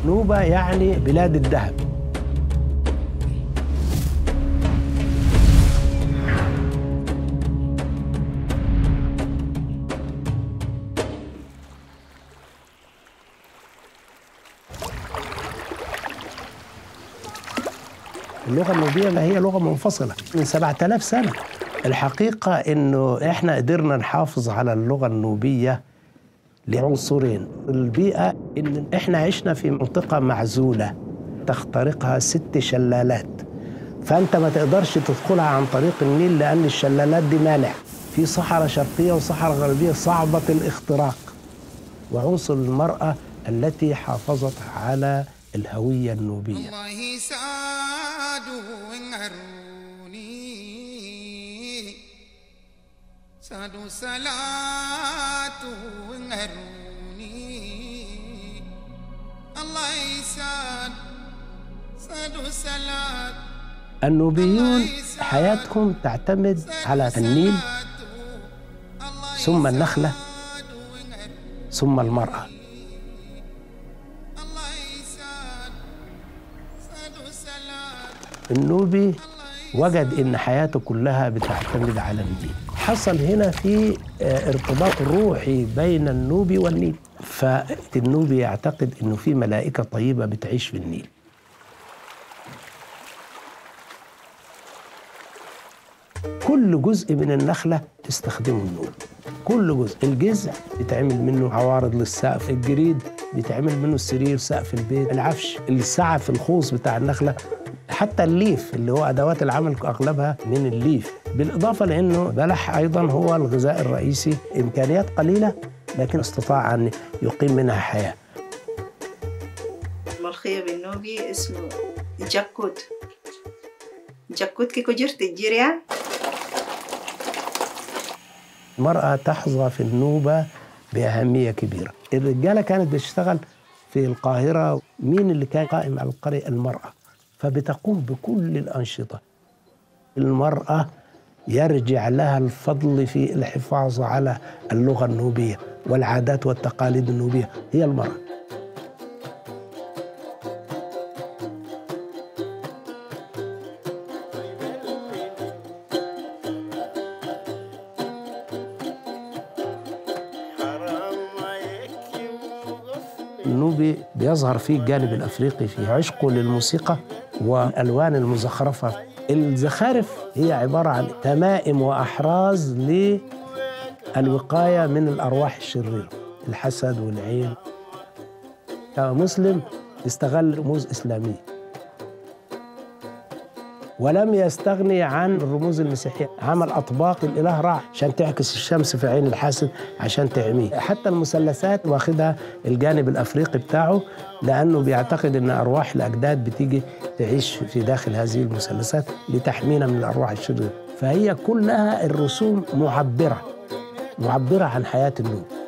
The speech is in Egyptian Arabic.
نوبة يعني بلاد الذهب اللغة النوبية هي لغة منفصلة من 7000 سنة الحقيقة إنه إحنا قدرنا نحافظ على اللغة النوبية لعنصرين البيئة إن إحنا عشنا في منطقة معزولة تخترقها ست شلالات فأنت ما تقدرش تدخلها عن طريق النيل لأن الشلالات دي مانع في صحراء شرقية وصحراء غربية صعبة الاختراق وعنصر المرأة التي حافظت على الهوية النوبية الله سادو ونهروني سادو صلاتو ونهروني الله يساد سادو صلات النوبيون حياتهم تعتمد على النيل ثم النخلة ثم المرأة الله يساد سادو صلات النوبي وجد ان حياته كلها بتعتمد على النيل حصل هنا في آه، ارتباط روحي بين النوبي والنيل فالنوبي يعتقد انه في ملائكه طيبه بتعيش في النيل كل جزء من النخله تستخدمه النوبي كل جزء الجذع بيتعمل منه عوارض للسقف الجريد بيتعمل منه السرير سقف البيت العفش السعف الخوص بتاع النخله حتى الليف اللي هو ادوات العمل اغلبها من الليف بالاضافه لانه بلح ايضا هو الغذاء الرئيسي امكانيات قليله لكن استطاع ان يقيم منها حياه الملخية بالنوبي اسمه جاكوت جاكوت كيكو جرت الجريا المرأة تحظى في النوبة بأهمية كبيرة الرجالة كانت بتشتغل في القاهرة مين اللي كان قائم على القرية المرأة فبتقوم بكل الأنشطة المرأة يرجع لها الفضل في الحفاظ على اللغة النوبية والعادات والتقاليد النوبية هي المرأة النوبي بيظهر فيه الجانب الافريقي في عشقه للموسيقى والالوان المزخرفه الزخارف هي عباره عن تمائم واحراز للوقايه من الارواح الشريره الحسد والعين كمسلم استغل رموز اسلاميه ولم يستغني عن الرموز المسيحية عمل أطباق الإله رع عشان تعكس الشمس في عين الحاسد عشان تعميه حتى المثلثات واخدها الجانب الأفريقي بتاعه لأنه بيعتقد أن أرواح الأجداد بتيجي تعيش في داخل هذه المثلثات لتحمينا من الأرواح الشريرة فهي كلها الرسوم معبرة معبرة عن حياة النوب